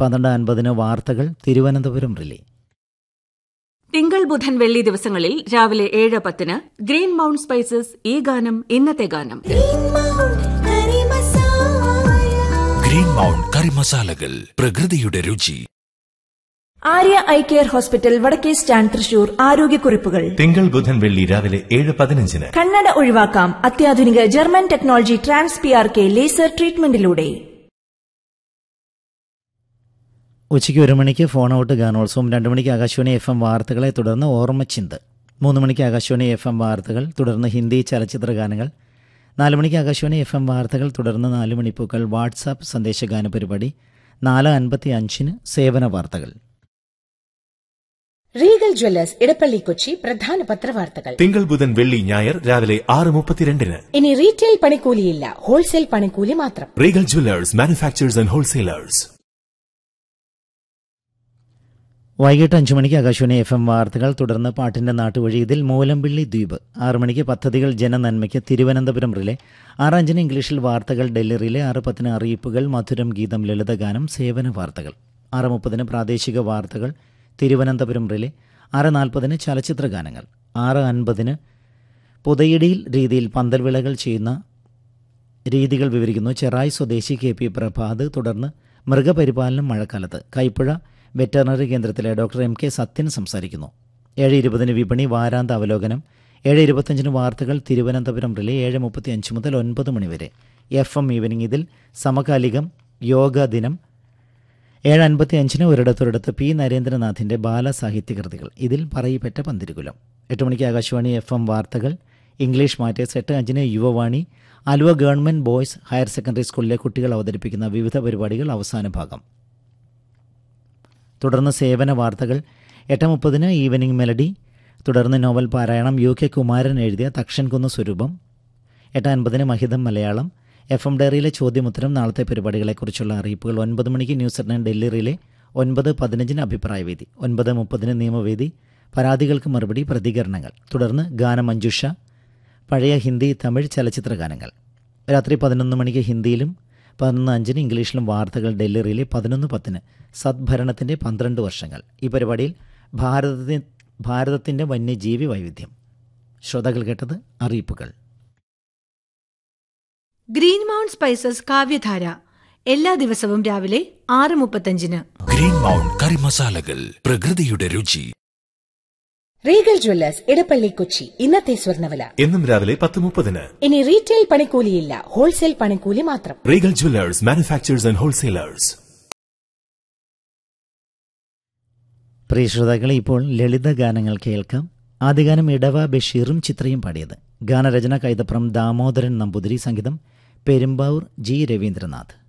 പന്ത്രണ്ട് അൻപതിന് വാർത്തകൾ തിരുവനന്തപുരം റിലേ തിങ്കൾ ബുധൻ വെള്ളി ദിവസങ്ങളിൽ രാവിലെ ഏഴ് പത്തിന് ഗ്രീൻ മൗണ്ട് സ്പൈസസ് ഈ ഗാനം ഇന്നത്തെ ഗാനം ഗ്രീൻ മൗണ്ട് കറി മസാലകൾ പ്രകൃതിയുടെ രുചി ആര്യ ഐ കെയർ ഹോസ്പിറ്റൽ വടക്കേ സ്റ്റാൻഡ് തൃശൂർ ആരോഗ്യക്കുറിപ്പുകൾ തിങ്കൾ ബുധൻ വെള്ളി രാവിലെ ഏഴ് പതിനഞ്ചിന് കണ്ണട ഒഴിവാക്കാം അത്യാധുനിക German technology trans P R K laser ട്രീറ്റ്മെന്റിലൂടെ ഉച്ചയ്ക്ക് ഒരു മണിക്ക് ഫോൺ ഔട്ട് ഗാനോത്സവം രണ്ട് മണിക്ക് ആകാശവാണി എഫ് എം വാർത്തകളെ തുടർന്ന് ഓർമ്മച്ചിന്ത് മൂന്ന് മണിക്ക് ആകാശവാണി എഫ് എം വാർത്തകൾ തുടർന്ന് ഹിന്ദി ചലച്ചിത്ര ഗാനങ്ങൾ നാല് മണിക്ക് ആകാശവാണി എഫ് എം വാർത്തകൾ തുടർന്ന് നാല് മണിപ്പൂക്കൾ വാട്സാപ്പ് സന്ദേശഗാന പരിപാടി നാല് അൻപത്തി അഞ്ചിന് സേവന വാർത്തകൾ റീഗൽ ജ്വല്ലേഴ്സ് ഇടപ്പള്ളി കൊച്ചി പ്രധാന പത്രവാർത്തകൾ തിങ്കൾ ബുധൻ വെള്ളി ഞായർ രാവിലെ ആറ് മുപ്പത്തിരണ്ടിന് ഇനി റീറ്റെയിൽ പണിക്കൂലിയില്ല ഹോൾസെയിൽ പണിക്കൂലി മാത്രം Regal jewellers manufacturers and wholesalers വൈകിട്ട് അഞ്ച് മണിക്ക് ആകാശവാണി എഫ് എം വാർത്തകൾ തുടർന്ന് പാട്ടിന്റെ നാട്ടുവഴി ഇതിൽ മൂലമ്പിള്ളി ദ്വീപ് ആറ് മണിക്ക് പദ്ധതികൾ ജനനന്മയ്ക്ക് തിരുവനന്തപുരം റിലേ ആറ് അഞ്ചിന് ഇംഗ്ലീഷിൽ വാർത്തകൾ ഡൽഹി റിലേ ആറ് പത്തിന് അറിയിപ്പുകൾ മധുരം ഗീതം ലളിതഗാനം സേവന വാർത്തകൾ ആറ് മുപ്പതിന് പ്രാദേശിക വാർത്തകൾ തിരുവനന്തപുരം റിലേ ആറ് നാൽപ്പതിന് ചലച്ചിത്ര ഗാനങ്ങൾ ആറ് അൻപതിന് പുതയിടിയിൽ രീതിയിൽ പന്തൽവിളകൾ ചെയ്യുന്ന രീതികൾ വിവരിക്കുന്നു ചെറായി സ്വദേശി കെ പി പ്രഭാത് തുടർന്ന് മൃഗപരിപാലനം മഴക്കാലത്ത് കൈപ്പുഴ വെറ്ററിനറി കേന്ദ്രത്തിലെ ഡോക്ടർ എം കെ സത്യൻ സംസാരിക്കുന്നു ഏഴ് ഇരുപതിന് വിപണി വാരാന്ത അവലോകനം ഏഴ് ഇരുപത്തഞ്ചിന് വാർത്തകൾ തിരുവനന്തപുരം റിലേ ഏഴ് മുപ്പത്തി അഞ്ച് മുതൽ ഒൻപത് മണിവരെ എഫ് എം ഈവനിംഗ് ഇതിൽ സമകാലികം യോഗ ദിനം ഏഴ് അൻപത്തി അഞ്ചിന് ഒരിടത്തൊരിടത്ത് പി നരേന്ദ്രനാഥിന്റെ ബാലസാഹിത്യ കൃതികൾ ഇതിൽ പറയിപ്പറ്റ പന്തിരുകുലം എട്ട് മണിക്ക് ആകാശവാണി എഫ് എം വാർത്തകൾ ഇംഗ്ലീഷ് മാറ്റേഴ്സ് എട്ട് അഞ്ചിന് Yuvavani Aluva government boys higher secondary സ്കൂളിലെ കുട്ടികൾ അവതരിപ്പിക്കുന്ന വിവിധ പരിപാടികൾ അവസാന ഭാഗം തുടർന്ന് സേവന വാർത്തകൾ എട്ട് മുപ്പതിന് ഈവനിംഗ് മെലഡി തുടർന്ന് നോവൽ പാരായണം യു കെ കുമാരൻ എഴുതിയ തക്ഷൻകുന്ന് സ്വരൂപം എട്ട് അൻപതിന് മഹിതം മലയാളം എഫ് എം ഡയറിയിലെ ചോദ്യമുത്തരം നാളത്തെ പരിപാടികളെക്കുറിച്ചുള്ള അറിയിപ്പുകൾ ഒൻപത് മണിക്ക് news at nine Delhi relay ഒൻപത് പതിനഞ്ചിന് അഭിപ്രായവേദി ഒൻപത് മുപ്പതിന് നിയമവേദി പരാതികൾക്ക് മറുപടി പ്രതികരണങ്ങൾ തുടർന്ന് ഗാനമഞ്ജുഷ പഴയ ഹിന്ദി തമിഴ് ചലച്ചിത്ര ഗാനങ്ങൾ രാത്രി പതിനൊന്ന് മണിക്ക് ഹിന്ദിയിലും പതിനൊന്ന് അഞ്ചിന് ഇംഗ്ലീഷിലും വാർത്തകൾ ഡൽഹി റിലേ പതിനൊന്ന് പത്തിന് സദ്ഭരണത്തിൻ്റെ പന്ത്രണ്ട് വർഷങ്ങൾ ഈ പരിപാടിയിൽ ഭാരതത്തി ഭാരതത്തിൻ്റെ വന്യജീവി വൈവിധ്യം ശ്രോതാക്കൾ കേട്ടത് അറിയിപ്പുകൾ ഗ്രീൻ മൗണ്ട് സ്പൈസസ് കാവ്യധാര എല്ലാ ദിവസവും രാവിലെ ആറ് മുപ്പത്തഞ്ചിന് ഗ്രീൻ മൗണ്ട് കറി മസാലകൾ പ്രകൃതിയുടെ രുചി റീഗൽ ജ്വല്ലേഴ്സ് ഇടപ്പള്ളി കൊച്ചി ഇന്നത്തെ സ്വർണ്ണവില എന്നും രാവിലെ പത്ത് മുപ്പതിന് ഇനി റീറ്റെയിൽ പണിക്കൂലിയില്ല ഹോൾസെയിൽ പണിക്കൂലി മാത്രം Regal jewellers manufacturers and wholesalers പ്രിയ ശ്രോതാക്കളെ ഇപ്പോൾ ലളിത ഗാനങ്ങൾ കേൾക്കാം ആദ്യ ഗാനം ഇടവ ബഷീറും ചിത്രയും പാടിയത് ഗാനരചന കൈതപ്രം ദാമോദരൻ നമ്പൂതിരി സംഗീതം പെരുമ്പാവൂർ ജി രവീന്ദ്രനാഥ്